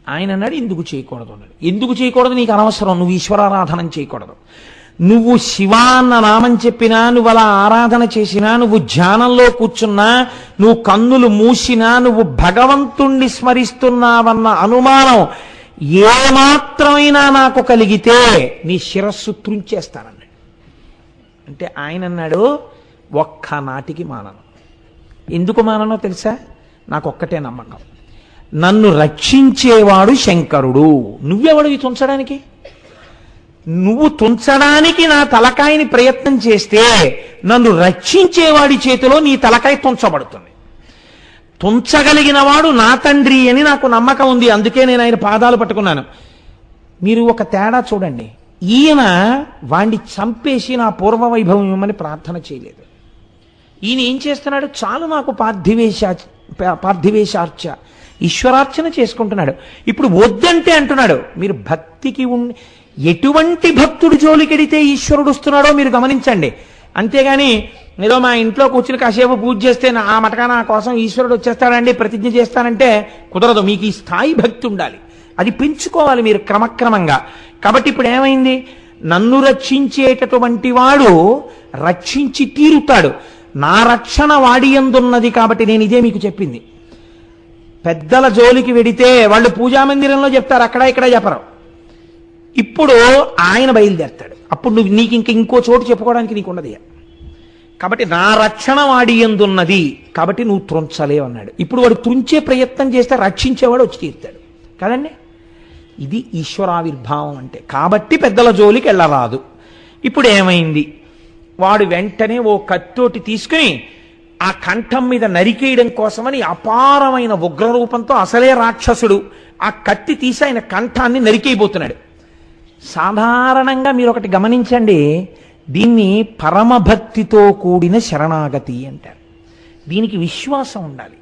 ఆయన అన్నాడు ఎందుకు చేయకూడదు అన్నాడు ఎందుకు చేయకూడదు నీకు అనవసరం నువ్వు ఈశ్వరారాధన చేయకూడదు నువ్వు శివ అన్న నామం చెప్పినా నువ్వు అలా ఆరాధన చేసినా నువ్వు ధ్యానంలో కూర్చున్నా నువ్వు కన్నులు మూసినా నువ్వు భగవంతుణ్ణి స్మరిస్తున్నావన్న అనుమానం ఏమాత్రమైనా నాకు కలిగితే నీ శిరస్సు త్రుంచేస్తానన్నాడు అంటే ఆయన అన్నాడు ఒక్క నాటికి మానను ఎందుకు మాననో తెలుసా నాకు ఒక్కటే నమ్మకం నన్ను రక్షించేవాడు శంకరుడు నువ్వెవడివి తుంచడానికి నువ్వు తుంచడానికి నా తలకాయని ప్రయత్నం చేస్తే నన్ను రక్షించేవాడి చేతిలో నీ తలకాయ తుంచబడుతుంది తుంచగలిగిన వాడు నా తండ్రి అని నాకు నమ్మకం ఉంది అందుకే నేను ఆయన పాదాలు పట్టుకున్నాను మీరు ఒక తేడా చూడండి ఈయన వాణ్ణి చంపేసి నా పూర్వ వైభవం ఇవ్వమని ప్రార్థన చేయలేదు ఈయన ఏం చేస్తున్నాడు చాలు నాకు పార్థివేశ పార్థివేశార్చ ఈశ్వరార్చన చేసుకుంటున్నాడు ఇప్పుడు వద్దంటే అంటున్నాడు మీరు భక్తికి ఉండి ఎటువంటి భక్తుడి జోలికెడితే ఈశ్వరుడు వస్తున్నాడో మీరు గమనించండి అంతేగాని ఏదో మా ఇంట్లో కూర్చుని కాసేపు పూజ చేస్తే నా ఆ మటకా నా కోసం ఈశ్వరుడు వచ్చేస్తాడండి ప్రతిజ్ఞ చేస్తానంటే కుదరదు మీకు ఈ స్థాయి భక్తి ఉండాలి అది పెంచుకోవాలి మీరు క్రమక్రమంగా కాబట్టి ఇప్పుడు ఏమైంది నన్ను రక్షించేటటువంటి వాడు రక్షించి తీరుతాడు నా రక్షణ వాడి ఎందున్నది కాబట్టి నేను ఇదే మీకు చెప్పింది పెద్దల జోలికి వెడితే వాళ్ళు పూజా మందిరంలో చెప్తారు అక్కడ ఇక్కడ చెప్పరు ఇప్పుడు ఆయన బయలుదేరతాడు అప్పుడు నువ్వు నీకు ఇంక ఇంకో చోటు చెప్పుకోవడానికి నీకు ఉండదు ఇక. కాబట్టి నా రక్షణ వాడి ఎందున్నది కాబట్టి నువ్వు త్రుంచలేవు అన్నాడు ఇప్పుడు వాడు త్రుంచే ప్రయత్నం చేస్తే రక్షించేవాడు వచ్చి తీరుతాడు కదండి ఇది ఈశ్వరావిర్భావం అంటే కాబట్టి పెద్దల జోలికి వెళ్ళరాదు ఇప్పుడు ఏమైంది వాడు వెంటనే ఓ కత్తోటి తీసుకుని ఆ కంఠం మీద నరికేయడం కోసమని అపారమైన ఉగ్రరూపంతో అసలే రాక్షసుడు ఆ కత్తి తీసి ఆయన కంఠాన్ని నరికేయబోతున్నాడు సాధారణంగా మీరు ఒకటి గమనించండి దీన్ని పరమభక్తితో కూడిన శరణాగతి అంటారు దీనికి విశ్వాసం ఉండాలి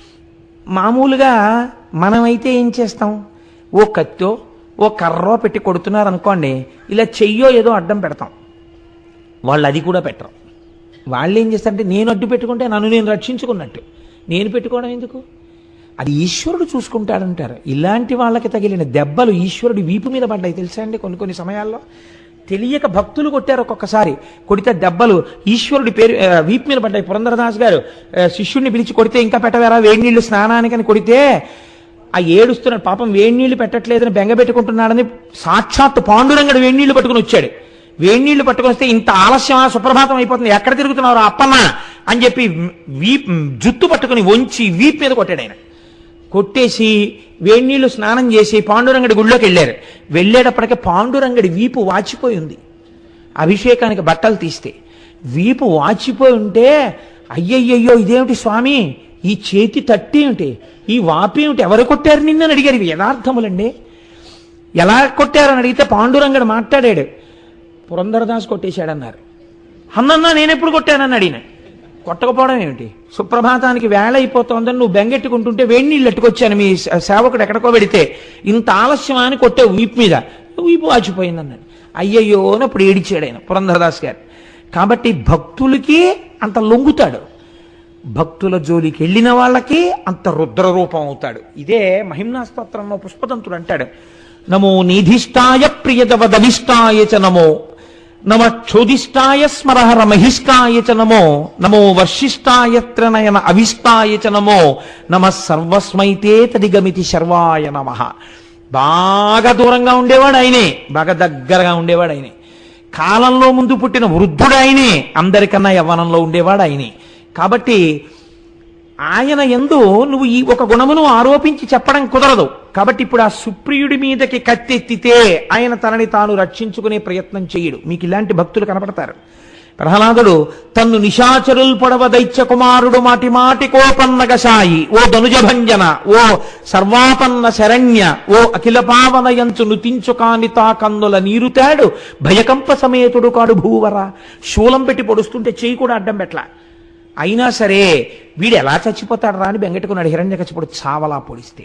మామూలుగా మనమైతే ఏం చేస్తాం ఓ కత్తో ఓ కర్రో పెట్టి కొడుతున్నారు అనుకోండి ఇలా చెయ్యో ఏదో అడ్డం పెడతాం వాళ్ళు అది కూడా పెట్టరు వాళ్ళు ఏం చేస్తారంటే నేను అడ్డు పెట్టుకుంటే నన్ను నేను రక్షించుకున్నట్టు నేను పెట్టుకోవడం ఎందుకు అది ఈశ్వరుడు చూసుకుంటాడంటారు ఇలాంటి వాళ్ళకి తగిలిన దెబ్బలు ఈశ్వరుడి వీపు మీద పడ్డాయి తెలుసా అండి కొన్ని కొన్ని సమయాల్లో తెలియక భక్తులు కొట్టారు ఒక్కొక్కసారి కొడితే దెబ్బలు ఈశ్వరుడి పేరు ఆ, వీపు మీద పడ్డాయి పురంధరదాస్ గారు ఆ, శిష్యుడిని పిలిచి కొడితే ఇంకా పెట్టవేరా వేడి నీళ్లు స్నానానికని కొడితే ఆ ఏడుస్తున్నాడు పాపం వేడి నీళ్లు పెట్టట్లేదని బెంగ పెట్టుకుంటున్నాడని సాక్షాత్ పాండురంగడు వేడి నీళ్లు పట్టుకుని వచ్చాడు వేడి నీళ్లు పట్టుకొని వస్తే ఇంత ఆలస్యమా సుప్రభాతం అయిపోతుంది ఎక్కడ తిరుగుతున్నారు అప్పన్న అని చెప్పి వీప్ జుత్తు పట్టుకుని వంచి వీప్ మీద కొట్టాడు ఆయన కొట్టేసి వేడి నీళ్లు స్నానం చేసి పాండురంగడి గుళ్ళోకి వెళ్ళారు వెళ్ళేటప్పటికే పాండురంగడి వీపు వాచిపోయి ఉంది అభిషేకానికి బట్టలు తీస్తే వీపు వాచిపోయి ఉంటే అయ్యయ్యయ్యో ఇదేమిటి స్వామి ఈ చేతి తట్టి ఏమిటి ఈ వాపు ఏమిటి ఎవరు కొట్టారు నిన్నని అడిగారు ఇవి యథార్థములండి ఎలా కొట్టారని అడిగితే పాండురంగడు మాట్లాడాడు పురంధరదాస్ కొట్టేశాడన్నారు అన్నన్నా నేనెప్పుడు కొట్టానని అడిగిన కొట్టకపోవడం ఏమిటి సుప్రభాతానికి వేళ అయిపోతోందని నువ్వు బెంగెట్టుకుంటుంటే వేడి నీళ్ళు ఎట్టుకొచ్చాను మీ సే- సేవకుడు ఎక్కడికో పెడితే ఇంత ఆలస్యమా అని కొట్టే వీపు మీద వీపు వాచిపోయింది అన్నాడు అయ్యయ్యో అని అప్పుడు ఏడిచాడు ఆయన పురంధరదాస్ గారు కాబట్టి భక్తులకి అంత లొంగుతాడు భక్తుల జోలికి వెళ్ళిన వాళ్ళకి అంత రుద్ర రూపం అవుతాడు ఇదే మహిమ్నా స్తోత్రంలో పుష్పదంతుడు అంటాడు నమో నిధిష్టాయ ప్రియదవదవిష్టాయ చ నమో నమ క్షోదిష్టాయ స్మరహర మహిష్టాయ చ నమో నమో వర్షిష్టాయ త్రనయన అవిష్టాయ చ నమో నమ సర్వస్మైతే తదిగమితి శర్వాయ నమ బాగా దూరంగా ఉండేవాడు ఆయనే బాగా దగ్గరగా ఉండేవాడు ఆయనే కాలంలో ముందు పుట్టిన వృద్ధుడు ఆయనే అందరికన్నా యవ్వనంలో ఉండేవాడు ఆయనే కాబట్టి ఆయన ఎందు నువ్వు ఈ ఒక గుణమును ఆరోపించి చెప్పడం కుదరదు కాబట్టి ఇప్పుడు ఆ సుప్రియుడి మీదకి కత్తెత్తితే ఆయన తనని తాను రక్షించుకునే ప్రయత్నం చేయడు మీకు ఇలాంటి భక్తులు కనపడతారు ప్రహ్లాదుడు తన్ను నిశాచరుల్ పొడవ దైత్య కుమారుడు మాటి మాటి కోపన్నగసాయి ఓ ధనుజభంజన ఓ సర్వాపన్న శరణ్య ఓ అఖిల పావనయంచు నుతించు కాని తా కన్నుల నీరుతాడు భయకంప సమేతుడు కాడు భూవర శూలం పెట్టి పొడుస్తుంటే చెయ్యి కూడా అడ్డం పెట్ల అయినా సరే వీడు ఎలా చచ్చిపోతాడు రా అని బెంగట్టుకున్నాడు హిరణ్య కచ్చిపోడు చావలా పొడిస్తే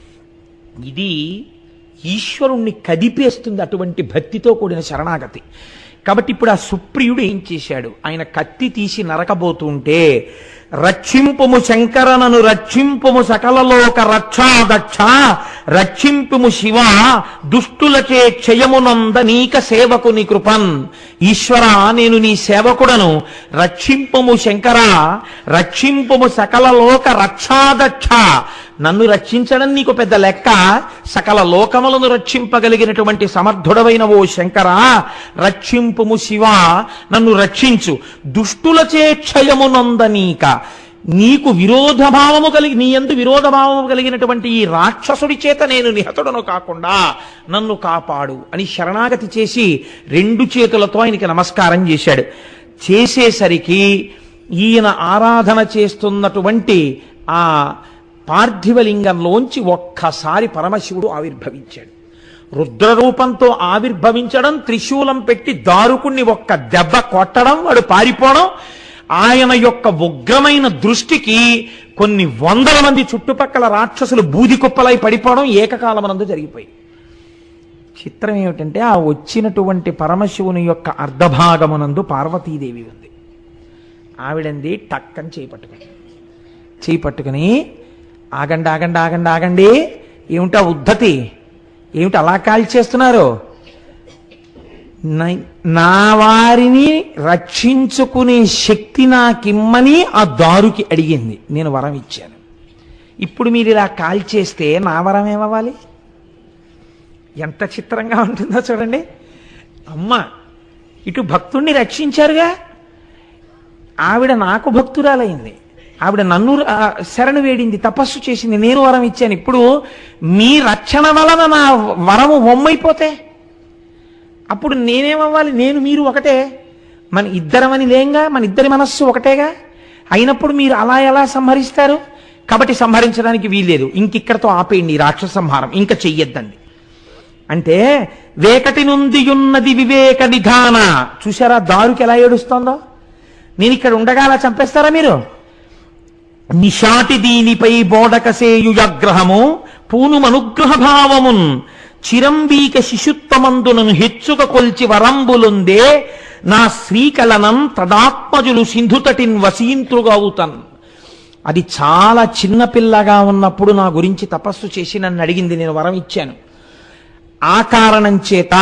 ఇది ఈశ్వరుణ్ణి కదిపేస్తుంది అటువంటి భక్తితో కూడిన శరణాగతి కాబట్టి ఇప్పుడు ఆ సుప్రియుడు ఏం చేశాడు ఆయన కత్తి తీసి నరకబోతుంటే రక్షింపుము శంకరనను రక్షింపుము సకలలోక రక్షా దక్ష రక్షింపుము శివ దుష్టులచే క్షయమునంద నీక సేవకుని కృపన్ ఈశ్వర నేను నీ సేవకుడను రక్షింపుము శంకర రక్షింపుము సకల లోక రక్షాదక్ష నన్ను రక్షించడం నీకు పెద్ద లెక్క సకల లోకములను రక్షింపగలిగినటువంటి సమర్థుడవైన ఓ శంకర రక్షింపుము శివ నన్ను రక్షించు దుష్టులచే క్షయమునందనీక నీకు విరోధభావము కలిగి నీ ఎందు విరోధభావము కలిగినటువంటి ఈ రాక్షసుడి చేత నేను నిహతుడను కాకుండా నన్ను కాపాడు అని శరణాగతి చేసి రెండు చేతులతో ఆయనకి నమస్కారం చేశాడు చేసేసరికి ఈయన ఆరాధన చేస్తున్నటువంటి ఆ పార్థివలింగంలోంచి ఒక్కసారి పరమశివుడు ఆవిర్భవించాడు రుద్రరూపంతో ఆవిర్భవించడం త్రిశూలం పెట్టి దారుకుణ్ణి ఒక్క దెబ్బ కొట్టడం వాడు పారిపోవడం ఆయన యొక్క ఉగ్రమైన దృష్టికి కొన్ని వందల మంది చుట్టుపక్కల రాక్షసులు బూది కుప్పలై పడిపోవడం ఏకకాలమనందు జరిగిపోయింది చిత్రం ఏమిటంటే ఆ వచ్చినటువంటి పరమశివుని యొక్క అర్ధభాగమునందు పార్వతీదేవి ఉంది ఆవిడంది టక్కని చేయి పట్టుకుని చేయి పట్టుకుని ఆగండి ఆగండి ఆగండి ఆగండి ఏమిటా ఉద్ధతి ఏమిటి అలా కాల్చేస్తున్నారు నై- నా వారిని రక్షించుకునే శక్తి నాకిమ్మని ఆ దారుకి అడిగింది నేను వరం ఇచ్చాను ఇప్పుడు మీరు ఇలా కాల్చేస్తే నా వరం ఏమవ్వాలి ఎంత చిత్రంగా ఉంటుందో చూడండి అమ్మ ఇటు భక్తుణ్ణి రక్షించారుగా ఆవిడ నాకు భక్తురాలైంది ఆవిడ నన్ను ఆ, శరణు వేడింది తపస్సు చేసింది నేను వరం ఇచ్చాను ఇప్పుడు మీ రక్షణ వలన నా వరము వమ్మైపోతే అప్పుడు నేనేమవ్వాలి నేను మీరు ఒకటే మన ఇద్దరమని లేంగా మన ఇద్దరి మనస్సు ఒకటేగా అయినప్పుడు మీరు అలా ఎలా సంహరిస్తారు కాబట్టి సంహరించడానికి వీల్లేదు ఇంకిక్కడతో ఆపేయండి ఈ రాక్షస సంహారం ఇంకా చెయ్యొద్దండి అంటే వేకటి నుండి ఉన్నది వివేక నిధాన చూసారా దారుకి ఎలా ఏడుస్తోందో నేను ఇక్కడ ఉండగా అలా చంపేస్తారా మీరు నిషాటి దీనిపై బోడకసేయుయగ్రహము పూనుమనుగ్రహ భావమున్ చిరంబీక శిశుత్వమందునను హెచ్చుక కొల్చి వరంబులుందే నా శ్రీకలనం తదాత్మజులు సింధుతటిన్ వసీంత్రుగవుతన్ అది చాలా చిన్నపిల్లగా ఉన్నప్పుడు నా గురించి తపస్సు చేసి నన్ను అడిగింది నేను వరం ఇచ్చాను ఆ కారణం చేత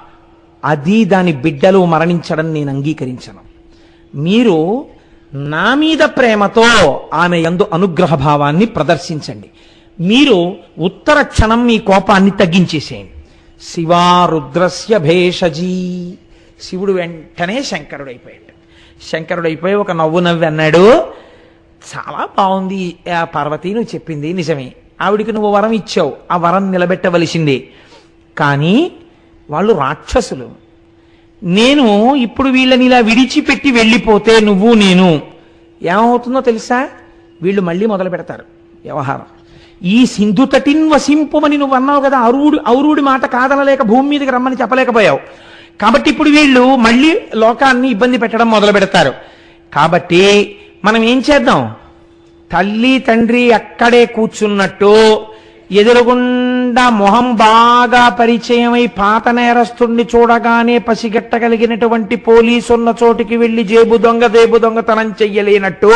అది దాని బిడ్డలు మరణించడం నేను అంగీకరించను మీరు నా మీద ప్రేమతో ఆమె యందు అనుగ్రహ భావాన్ని ప్రదర్శించండి మీరు ఉత్తర క్షణం మీ కోపాన్ని తగ్గించేసేయండి శివా రుద్రస్య భేషజీ శివుడు వెంటనే శంకరుడైపోయాడు శంకరుడైపోయి ఒక నవ్వు నవ్వి అన్నాడు చాలా బాగుంది ఆ పార్వతి నువ్వు చెప్పింది నిజమే ఆవిడికి నువ్వు వరం ఇచ్చావు ఆ వరం నిలబెట్టవలసిందే కానీ వాళ్ళు రాక్షసులు నేను ఇప్పుడు వీళ్ళని ఇలా విడిచిపెట్టి వెళ్ళిపోతే నువ్వు నేను ఏమవుతుందో తెలుసా వీళ్ళు మళ్ళీ మొదలు పెడతారు వ్యవహారం ఈ సింధు తటిన్ వసింపుమని నువ్వు అన్నావు కదా అరువుడు ఔరుడి మాట కాదనలేక భూమి మీదకి రమ్మని చెప్పలేకపోయావు కాబట్టి ఇప్పుడు వీళ్ళు మళ్ళీ లోకాన్ని ఇబ్బంది పెట్టడం మొదలు పెడతారు కాబట్టి మనం ఏం చేద్దాం తల్లి తండ్రి అక్కడే కూర్చున్నట్టు ఎదురుగుండా మొహం బాగా పరిచయమై పాత నేరస్తుణ్ణి చూడగానే పసిగట్టగలిగినటువంటి పోలీసు ఉన్న చోటికి వెళ్లి జేబు దొంగ దేబు దొంగతనం చెయ్యలేనట్టు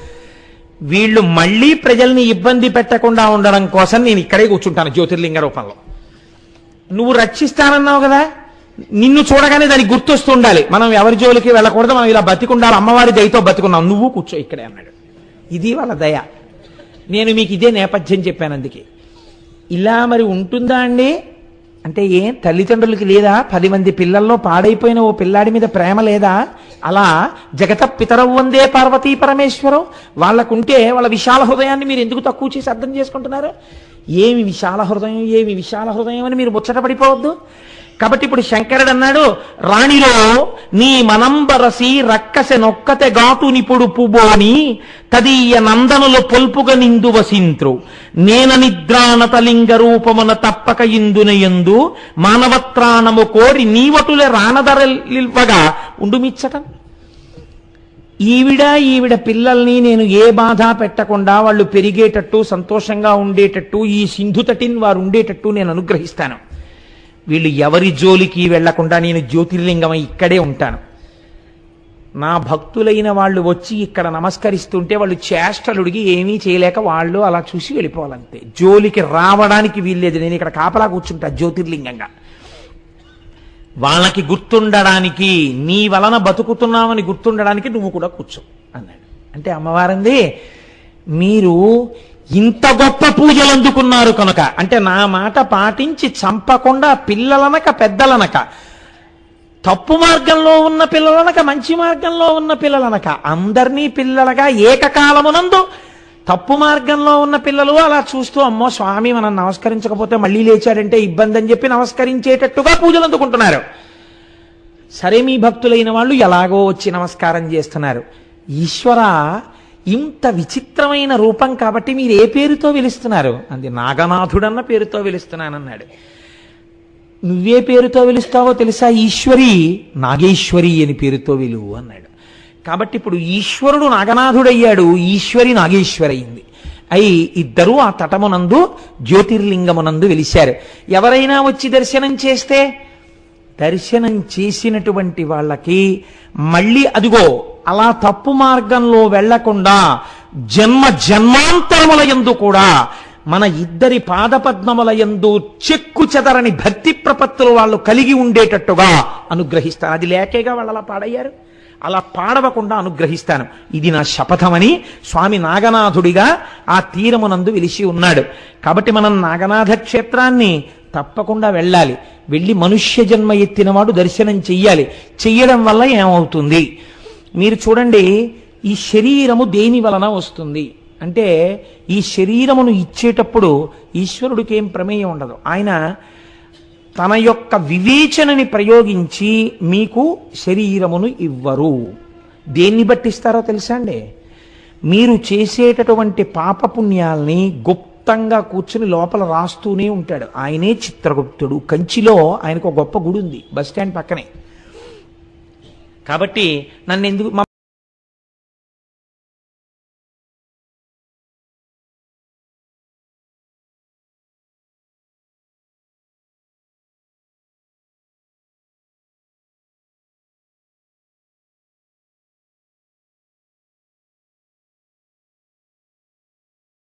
వీళ్ళు మళ్ళీ ప్రజల్ని ఇబ్బంది పెట్టకుండా ఉండడం కోసం నేను ఇక్కడే కూర్చుంటాను జ్యోతిర్లింగ రూపంలో నువ్వు రక్షిస్తానన్నావు కదా నిన్ను చూడగానే దానికి గుర్తొస్తూ ఉండాలి మనం ఎవరి జోలికి వెళ్ళకూడదు మనం ఇలా బతికుండాలి అమ్మవారి దయతో బతికున్నాం నువ్వు కూర్చో ఇక్కడే అన్నాడు ఇది వాళ్ళ దయ నేను మీకు ఇదే నేపథ్యం చెప్పాను అందుకే ఇలా మరి ఉంటుందా అండి అంటే ఏం తల్లిదండ్రులకి లేదా పది మంది పిల్లల్లో పాడైపోయిన ఓ పిల్లాడి మీద ప్రేమ లేదా అలా జగత పితరవు వందే పార్వతీ పరమేశ్వరం వాళ్ళకుంటే వాళ్ళ విశాల హృదయాన్ని మీరు ఎందుకు తక్కువ చేసి అర్థం చేసుకుంటున్నారు ఏమి విశాల హృదయం ఏమి విశాల హృదయం అని మీరు ముచ్చట పడిపోవద్దు కాబట్టి ఇప్పుడు శంకరుడు అన్నాడు రాణిలో నీ మనంబరసి రక్కసె నొక్కతె గాటు నిపుడు పుబోని తదీయ నందనులు పొల్పుగ నిందు వసింత్రు నేన నిద్రానత లింగ రూపమున తప్పక ఇందున ఎందు మానవత్రాణము కోరి నీవటులే రానదరలివ్వగా ఉండుమిచ్చటం ఈవిడ ఈవిడ పిల్లల్ని నేను ఏ బాధ పెట్టకుండా వాళ్ళు పెరిగేటట్టు సంతోషంగా ఉండేటట్టు ఈ సింధు తటిన్ వారు ఉండేటట్టు నేను అనుగ్రహిస్తాను వీళ్ళు ఎవరి జోలికి వెళ్లకుండా నేను జ్యోతిర్లింగమై ఇక్కడే ఉంటాను నా భక్తులైన వాళ్ళు వచ్చి ఇక్కడ నమస్కరిస్తుంటే వాళ్ళు చేష్టలుడిగి ఏమీ చేయలేక వాళ్ళు అలా చూసి వెళ్ళిపోవాలంతే జోలికి రావడానికి వీల్లేదు నేను ఇక్కడ కాపలా కూర్చుంటా జ్యోతిర్లింగంగా వాళ్ళకి గుర్తుండడానికి నీ వలన బతుకుతున్నామని గుర్తుండడానికి నువ్వు కూడా కూర్చో అన్నాడు అంటే అమ్మవారంది మీరు ఇంత గొప్ప పూజలు అందుకున్నారు కనుక అంటే నా మాట పాటించి చంపకుండా పిల్లలనక పెద్దలనక తప్పు మార్గంలో ఉన్న పిల్లలనక మంచి మార్గంలో ఉన్న పిల్లలనక అందరినీ పిల్లలుగా ఏకకాలమునందు తప్పు మార్గంలో ఉన్న పిల్లలు అలా చూస్తూ అమ్మో స్వామి మనం నమస్కరించకపోతే మళ్ళీ లేచాడంటే ఇబ్బంది అని చెప్పి నమస్కరించేటట్టుగా పూజలు అందుకుంటున్నారు సరే మీ భక్తులైన వాళ్ళు ఎలాగో వచ్చి నమస్కారం చేస్తున్నారు ఈశ్వర ఇంత విచిత్రమైన రూపం కాబట్టి మీరు ఏ పేరుతో పిలుస్తున్నారు అంది నాగనాథుడన్న పేరుతో పిలుస్తున్నానన్నాడు నువ్వే పేరుతో పిలుస్తావో తెలుసా ఈశ్వరి నాగేశ్వరి అని పేరుతో విలువు అన్నాడు కాబట్టి ఇప్పుడు ఈశ్వరుడు నాగనాథుడయ్యాడు ఈశ్వరి నాగేశ్వరి అయింది అయి ఇద్దరూ ఆ తటమునందు జ్యోతిర్లింగమునందు వెలిశారు ఎవరైనా వచ్చి దర్శనం చేస్తే దర్శనం చేసినటువంటి వాళ్ళకి మళ్ళీ అదిగో అలా తప్పు మార్గంలో వెళ్లకుండా జన్మ జన్మాంతరముల యందు కూడా మన ఇద్దరి పాదపద్మముల యందు చెక్కు చెదరని భక్తి ప్రపత్తులు వాళ్ళు కలిగి ఉండేటట్టుగా అనుగ్రహిస్తారు అది లేకేగా వాళ్ళు అలా పాడయ్యారు అలా పాడవకుండా అనుగ్రహిస్తాను ఇది నా శపథమని స్వామి నాగనాథుడిగా ఆ తీరమునందు వెలిసి ఉన్నాడు కాబట్టి మనం నాగనాథ క్షేత్రాన్ని తప్పకుండా వెళ్ళాలి వెళ్ళి మనుష్య జన్మ ఎత్తినవాడు దర్శనం చెయ్యాలి చెయ్యడం వల్ల ఏమవుతుంది మీరు చూడండి ఈ శరీరము దేని వలన వస్తుంది అంటే ఈ శరీరమును ఇచ్చేటప్పుడు ఈశ్వరుడికి ఏం ప్రమేయం ఉండదు ఆయన తన యొక్క వివేచనని ప్రయోగించి మీకు శరీరమును ఇవ్వరు దేన్ని బట్టిస్తారో తెలుసా అండి మీరు చేసేటటువంటి పాపపుణ్యాల్ని గుప్తంగా కూర్చుని లోపల రాస్తూనే ఉంటాడు ఆయనే చిత్రగుప్తుడు కంచిలో ఆయనకు ఒక గొప్ప గుడి ఉంది బస్ స్టాండ్ పక్కనే కాబట్టి నన్ను ఎందుకు